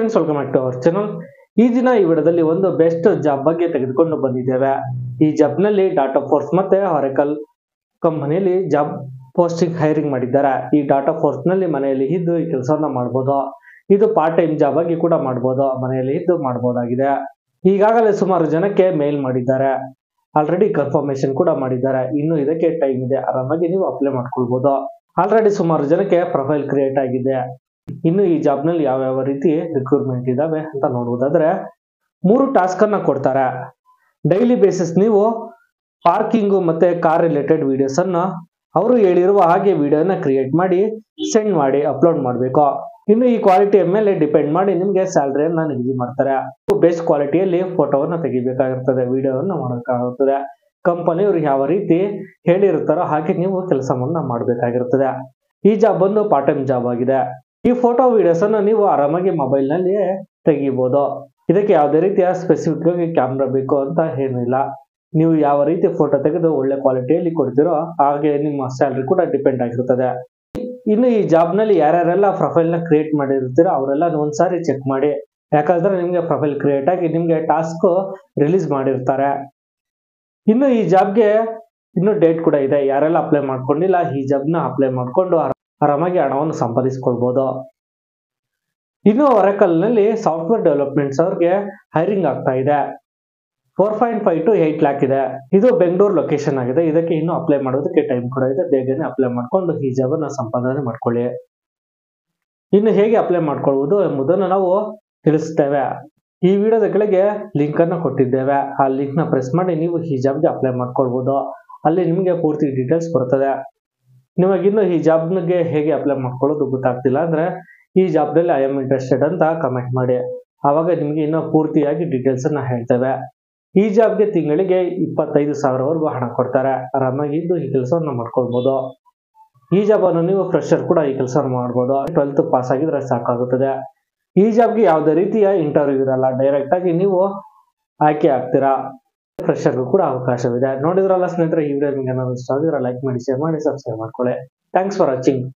friends welcome back to our channel ಈ ದಿನ ಈ ವಿಡಿಯೋದಲ್ಲಿ ಒಂದು ಬೆಸ್ಟ್ ಜಾಬ್ ಬಗ್ಗೆ ತೆಗೆದುಕೊಂಡು ಬಂದಿದ್ದೇವೆ ಈ ಜಾಬ್ ನಲ್ಲಿ ಡಾಟಾ ಫೋರ್ಸ್ ಮತ್ತೆ ಹೊರೆಕಲ್ ಕಂಪನಿಯಲ್ಲಿ ಜಾಬ್ ಪೋಸ್ಟಿಂಗ್ ಹೈರಿಂಗ್ ಮಾಡಿದ್ದಾರೆ ಈ ಡಾಟಾ ಫೋರ್ಸ್ ನಲ್ಲಿ ಮನೆಯಲ್ಲಿ ಇದ್ದು ಈ ಕೆಲಸವನ್ನ ಮಾಡ್ಬೋದು ಇದು ಪಾರ್ಟ್ ಟೈಮ್ ಜಾಬ್ ಆಗಿ ಕೂಡ ಮಾಡ್ಬೋದು ಮನೆಯಲ್ಲಿ ಇದ್ದು ಮಾಡ್ಬೋದಾಗಿದೆ ಈಗಾಗಲೇ ಸುಮಾರು ಜನಕ್ಕೆ ಮೇಲ್ ಮಾಡಿದ್ದಾರೆ ಆಲ್ರೆಡಿ ಕನ್ಫರ್ಮೇಶನ್ ಕೂಡ ಮಾಡಿದ್ದಾರೆ ಇನ್ನು ಇದಕ್ಕೆ ಟೈಮ್ ಇದೆ ಆರಾಮಾಗಿ ನೀವು ಅಪ್ಲೈ ಮಾಡ್ಕೊಳ್ಬೋದು ಆಲ್ರೆಡಿ ಸುಮಾರು ಜನಕ್ಕೆ ಪ್ರೊಫೈಲ್ ಕ್ರಿಯೇಟ್ ಆಗಿದೆ ಇನ್ನು ಈ ಜಾಬ್ ನಲ್ಲಿ ಯಾವ ಯಾವ ರೀತಿ ರಿಕ್ರೂಟ್ಮೆಂಟ್ ಇದಾವೆ ಅಂತ ನೋಡುವುದಾದ್ರೆ ಮೂರು ಟಾಸ್ಕ್ ಅನ್ನ ಕೊಡ್ತಾರೆ ಡೈಲಿ ಬೇಸಿಸ್ ನೀವು ಪಾರ್ಕಿಂಗು ಮತ್ತೆ ಕಾರ್ ರಿಲೇಟೆಡ್ ವಿಡಿಯೋಸ್ ಅನ್ನ ಅವರು ಹೇಳಿರುವ ಹಾಗೆ ವಿಡಿಯೋನ ಕ್ರಿಯೇಟ್ ಮಾಡಿ ಸೆಂಡ್ ಮಾಡಿ ಅಪ್ಲೋಡ್ ಮಾಡಬೇಕು ಇನ್ನು ಈ ಕ್ವಾಲಿಟಿಯ ಮೇಲೆ ಡಿಪೆಂಡ್ ಮಾಡಿ ನಿಮಗೆ ಸ್ಯಾಲರಿಯನ್ನ ನಿಗದಿ ಮಾಡ್ತಾರೆ ಬೆಸ್ಟ್ ಕ್ವಾಲಿಟಿಯಲ್ಲಿ ಫೋಟೋವನ್ನ ತೆಗಿಬೇಕಾಗಿರ್ತದೆ ವಿಡಿಯೋವನ್ನ ಮಾಡೋಕ್ಕಾಗುತ್ತದೆ ಕಂಪನಿಯವರು ಯಾವ ರೀತಿ ಹೇಳಿರುತ್ತಾರೋ ಹಾಗೆ ನೀವು ಕೆಲಸವನ್ನ ಮಾಡಬೇಕಾಗಿರುತ್ತದೆ ಈ ಜಾಬ್ ಬಂದು ಪಾರ್ಟ್ ಟೈಮ್ ಜಾಬ್ ಆಗಿದೆ ಈ ಫೋಟೋ ವಿಡಿಯೋಸ್ ಅನ್ನು ನೀವು ಆರಾಮಾಗಿ ಮೊಬೈಲ್ ನಲ್ಲಿ ತೆಗಿಬಹುದು ಇದಕ್ಕೆ ಯಾವುದೇ ರೀತಿಯ ಸ್ಪೆಸಿಫಿಕ್ ಆಗಿ ಕ್ಯಾಮ್ರಾ ಬೇಕು ಅಂತ ಏನಿಲ್ಲ ನೀವು ಯಾವ ರೀತಿ ಫೋಟೋ ತೆಗೆದು ಒಳ್ಳೆ ಕ್ವಾಲಿಟಿಯಲ್ಲಿ ಕೊಡ್ತೀರೋ ಹಾಗೆ ನಿಮ್ಮ ಸ್ಯಾಲ್ರಿ ಕೂಡ ಡಿಪೆಂಡ್ ಆಗಿರ್ತದೆ ಇನ್ನು ಈ ಜಾಬ್ ನಲ್ಲಿ ಯಾರ್ಯಾರೆಲ್ಲ ಪ್ರೊಫೈಲ್ ನ ಕ್ರಿಯೇಟ್ ಮಾಡಿರ್ತೀರೋ ಅವರೆಲ್ಲ ಒಂದ್ಸಾರಿ ಚೆಕ್ ಮಾಡಿ ಯಾಕಂದ್ರೆ ನಿಮ್ಗೆ ಪ್ರೊಫೈಲ್ ಕ್ರಿಯೇಟ್ ಆಗಿ ನಿಮ್ಗೆ ಟಾಸ್ಕ್ ರಿಲೀಸ್ ಮಾಡಿರ್ತಾರೆ ಇನ್ನು ಈ ಜಾಬ್ಗೆ ಇನ್ನು ಡೇಟ್ ಕೂಡ ಇದೆ ಯಾರೆಲ್ಲ ಅಪ್ಲೈ ಮಾಡ್ಕೊಂಡಿಲ್ಲ ಈ ಜಾಬ್ನ ಅಪ್ಲೈ ಮಾಡ್ಕೊಂಡು ಆರಾಮಾಗಿ ಹಣವನ್ನು ಸಂಪಾದಿಸ್ಕೊಳ್ಬಹುದು ಇನ್ನು ಒರೆಕಲ್ ನಲ್ಲಿ ಸಾಫ್ಟ್ವೇರ್ ಡೆವಲಪ್ಮೆಂಟ್ಸ್ ಅವ್ರಿಗೆ ಹೈರಿಂಗ್ ಆಗ್ತಾ ಇದೆ four point five two eight lakh ಇದೆ ಇದು ಬೆಂಗಳೂರು ಲೊಕೇಶನ್ ಆಗಿದೆ ಇದಕ್ಕೆ ಇನ್ನು ಅಪ್ಲೈ ಮಾಡೋದಕ್ಕೆ ಟೈಮ್ ಕೂಡ ಇದೆ ಬೇಗನೆ ಅಪ್ಲೈ ಮಾಡ್ಕೊಂಡು ಈ ಜಾಬ್ ಅನ್ನ ಸಂಪಾದನೆ ಮಾಡ್ಕೊಳ್ಳಿ ಇನ್ನು ಹೇಗೆ ಅಪ್ಲೈ ಮಾಡ್ಕೊಳ್ಳುವುದು ಎಂಬುದನ್ನು ನಾವು ತಿಳಿಸ್ತೇವೆ ಈ ವಿಡಿಯೋದ ಕೆಳಗೆ ಲಿಂಕ್ ಅನ್ನ ಕೊಟ್ಟಿದ್ದೇವೆ ಆ ಲಿಂಕ್ ನ ಪ್ರೆಸ್ ಮಾಡಿ ನೀವು ಈ ಜಾಬ್ಗೆ ಅಪ್ಲೈ ಮಾಡ್ಕೊಳ್ಬಹುದು ಅಲ್ಲಿ ನಿಮಗೆ ಪೂರ್ತಿ ಡೀಟೇಲ್ಸ್ ಬರ್ತದೆ ನಿಮಗಿನ್ನು ಈ ಜಾಬ್ಗೆ ಹೇಗೆ ಅಪ್ಲೈ ಮಾಡ್ಕೊಳ್ಳೋದು ಗೊತ್ತಾಗ್ತಿಲ್ಲ ಅಂದ್ರೆ ಈ ಜಾಬ್ನಲ್ಲಿ ಐ ಆಮ್ ಇಂಟ್ರೆಸ್ಟೆಡ್ ಅಂತ ಕಮೆಂಟ್ ಮಾಡಿ ಆವಾಗ ನಿಮಗೆ ಇನ್ನೂ ಪೂರ್ತಿಯಾಗಿ ಡೀಟೇಲ್ಸ್ ಅನ್ನ ಹೇಳ್ತೇವೆ ಈ ಜಾಬ್ಗೆ ತಿಂಗಳಿಗೆ ಇಪ್ಪತ್ತೈದು ಸಾವಿರವರೆಗೂ ಹಣ ಕೊಡ್ತಾರೆ ಆರಾಮಾಗಿ ಇದ್ದು ಈ ಕೆಲಸವನ್ನು ಮಾಡ್ಕೊಳ್ಬಹುದು ಈ ಜಾಬ್ ಅನ್ನು ನೀವು ಫ್ರೆಶರ್ ಕೂಡ ಈ ಕೆಲಸ ಮಾಡ್ಬೋದು ಟ್ವೆಲ್ತ್ ಪಾಸ್ ಆಗಿದ್ರೆ ಸಾಕಾಗುತ್ತದೆ ಈ ಜಾಬ್ಗೆ ಯಾವುದೇ ರೀತಿಯ ಇಂಟರ್ವ್ಯೂ ಇರಲ್ಲ ಡೈರೆಕ್ಟ್ ಆಗಿ ನೀವು ಆಯ್ಕೆ ಆಗ್ತೀರಾ ಫ್ರೆಶರ್ಗೂ ಕೂಡ ಅವಕಾಶವಿದೆ ನೋಡಿದ್ರಲ್ಲ ಸ್ನೇಹಿತರೆ ಈ ವಿಡಿಯೋ ನಿಮಗೆ ಏನಾದ್ರು ಇಷ್ಟ ಆಗಿದ್ರೆ ಲೈಕ್ ಮಾಡಿ ಶೇರ್ ಮಾಡಿ ಸಬ್ಸ್ಕ್ರೈಬ್ ಮಾಡ್ಕೊಳ್ಳಿ ಥ್ಯಾಂಕ್ಸ್ ಫಾರ್ ವಾಚಿಂಗ್